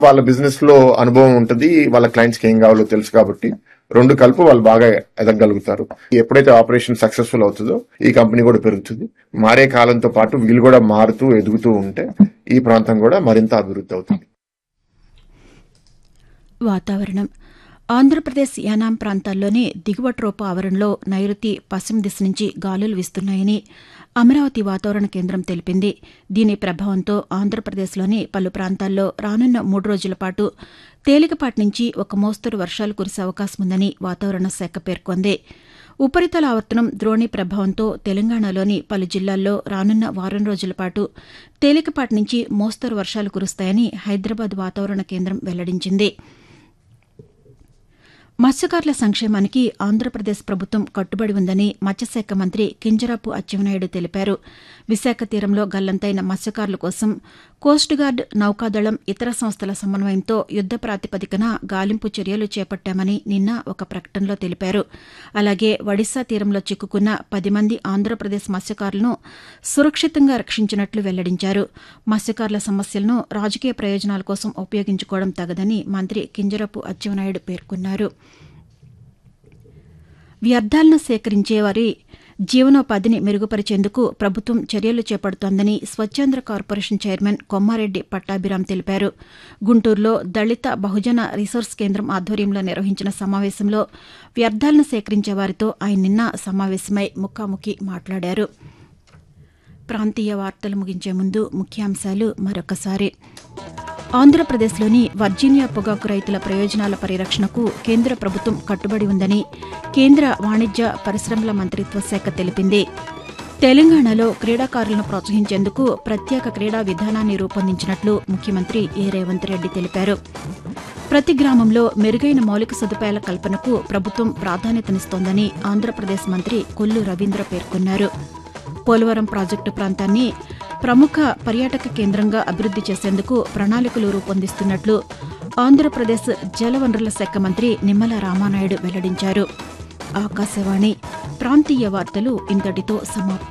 వాళ్ళ బిజినెస్ లో అనుభవం ఉంటుంది వాళ్ళ క్లయింట్స్ కి ఏం కావాలో తెలుసు కాబట్టి రెండు కలిపి వాళ్ళు బాగా ఎదగలుగుతారు ఎప్పుడైతే ఆపరేషన్ సక్సెస్ఫుల్ అవుతుందో ఈ కంపెనీ కూడా పెరుగుతుంది మారే కాలంతో పాటు వీళ్ళు కూడా మారుతూ ఎదుగుతూ ఉంటే ఈ ప్రాంతం కూడా మరింత అభివృద్ధి అవుతుంది వాతావరణం ఆంధ్రప్రదేశ్ యానాం ప్రాంతాల్లోని దిగువట్రోప ఆవరణలో నైరుతి పశ్చిమ దిశ నుంచి గాలులు వీస్తున్నాయని అమరావతి వాతావరణ కేంద్రం తెలిపింది దీని ప్రభావంతో ఆంధ్రప్రదేశ్లోని పలు ప్రాంతాల్లో రానున్న మూడు రోజుల పాటు తేలికపాటి నుంచి ఒక మోస్తరు వర్షాలు కురిసే అవకాశం ఉందని వాతావరణ శాఖ పేర్కొంది ఉపరితల ఆవర్తనం ద్రోణి ప్రభావంతో తెలంగాణలోని పలు జిల్లాల్లో రానున్న వారం రోజుల పాటు తేలికపాటి నుంచి మోస్తరు వర్షాలు కురుస్తాయని హైదరాబాద్ వాతావరణ కేంద్రం వెల్లడించింది మత్స్యకారుల సంక్షేమానికి ఆంధ్రప్రదేశ్ ప్రభుత్వం కట్టుబడి ఉందని మత్స్యశాఖ మంత్రి కింజరాపు అచ్చెన్నాయుడు తెలిపారు విశాఖ తీరంలో గల్లంతైన మత్స్యకారుల కోసం కోస్ట్ గార్డ్ నౌకాదళం ఇతర సంస్థల సమన్వయంతో యుద్ద ప్రాతిపదికన గాలింపు చర్యలు చేపట్టామని నిన్న ఒక ప్రకటనలో తెలిపారు అలాగే ఒడిశా తీరంలో చిక్కుకున్న పది మంది ఆంధ్రప్రదేశ్ మత్స్యకారులను సురక్షితంగా రక్షించినట్లు వెల్లడించారు మత్స్యకారుల సమస్యలను రాజకీయ ప్రయోజనాల కోసం ఉపయోగించుకోవడం తగదని మంత్రి కింజరపు అచ్చెన్నాయుడు పేర్కొన్నారు వ్యర్థాలను సేకరించే వారి జీవనోపాధిని మెరుగుపరిచేందుకు ప్రభుత్వం చర్యలు చేపడుతోందని స్వచ్ఛాంధ్ర కార్పొరేషన్ చైర్మన్ కొమ్మారెడ్డి పట్టాభిరాం తెలిపారు గుంటూరులో దళిత బహుజన రీసోర్స్ కేంద్రం ఆధ్వర్యంలో నిర్వహించిన సమావేశంలో వ్యర్థాలను సేకరించే వారితో ఆయన నిన్న సమావేశమై ముఖాముఖి మాట్లాడారు ప్రాంతీయ వార్తలు ముగించే ముందు ముఖ్యాంశాలు మరొకసారి ఆంధ్రప్రదేశ్లోని వర్జీనియా పొగాకు రైతుల ప్రయోజనాల పరిరక్షణకు కేంద్ర ప్రభుత్వం కట్టుబడి ఉందని కేంద్ర వాణిజ్య పరిశ్రమల మంత్రిత్వ శాఖ తెలిపింది తెలంగాణలో క్రీడాకారులను ప్రోత్సహించేందుకు ప్రత్యేక క్రీడా విధానాన్ని రూపొందించినట్లు ముఖ్యమంత్రి ఏ రేవంత్ రెడ్డి తెలిపారు ప్రతి గ్రామంలో మెరుగైన మౌలిక సదుపాయాల కల్పనకు ప్రభుత్వం ప్రాధాన్యతనిస్తోందని ఆంధ్రప్రదేశ్ మంత్రి కొల్లు రవీంద్ర పేర్కొన్నారు పోలవరం ప్రాజెక్టు ప్రాంతాన్ని ప్రముఖ పర్యాటక కేంద్రంగా అభివృద్ది చేసేందుకు ప్రణాళికలు రూపొందిస్తున్నట్లు ఆంధ్రప్రదేశ్ జలవనరుల శాఖ మంత్రి నిమ్మల రామానాయుడు వెల్లడించారు ఆకాశవాణి ప్రాంతీయ వార్తలు ఇంతటితో సమాప్తం